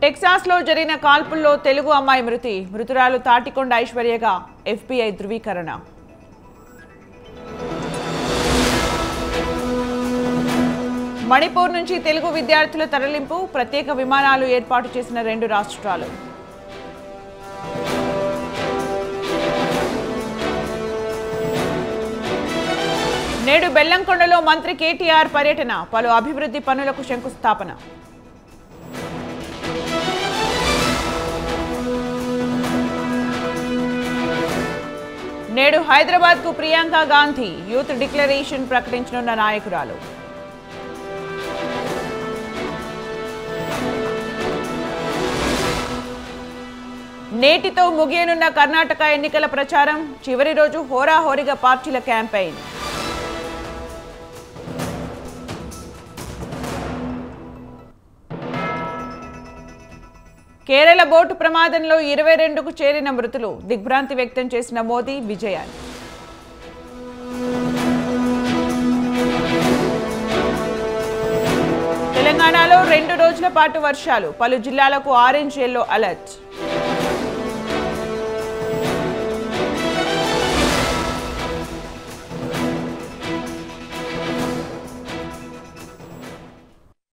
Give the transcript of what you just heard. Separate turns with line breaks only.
టెక్సాస్లో జరిగిన కాల్పుల్లో తెలుగు అమ్మాయి మృతి మృతురాలు తాటికొండ ఐశ్వర్యగా ఎఫ్బీఐ ధృవీకరణ మణిపూర్ నుంచి తెలుగు విద్యార్థుల తరలింపు ప్రత్యేక విమానాలు ఏర్పాటు చేసిన రెండు రాష్ట్రాలు నేడు బెల్లంకొండలో మంత్రి కేటీఆర్ పర్యటన పలు అభివృద్ధి పనులకు శంకుస్థాపన నేడు హైదరాబాద్కు ప్రియాంక గాంధీ యూత్ డిక్లరేషన్ ప్రకటించనున్న నాయకురాలు నేటితో ముగియనున్న కర్ణాటక ఎన్నికల ప్రచారం చివరి రోజు హోరాహోరీగా పార్టీల క్యాంపెయిన్ కేరళ బోటు ప్రమాదంలో ఇరవై రెండుకు చేరిన మృతులు దిగ్భ్రాంతి వ్యక్తం చేసిన మోదీ విజయాన్ తెలంగాణలో రెండు రోజుల పాటు వర్షాలు పలు జిల్లాలకు ఆరెంజ్ ఎల్లో అలర్ట్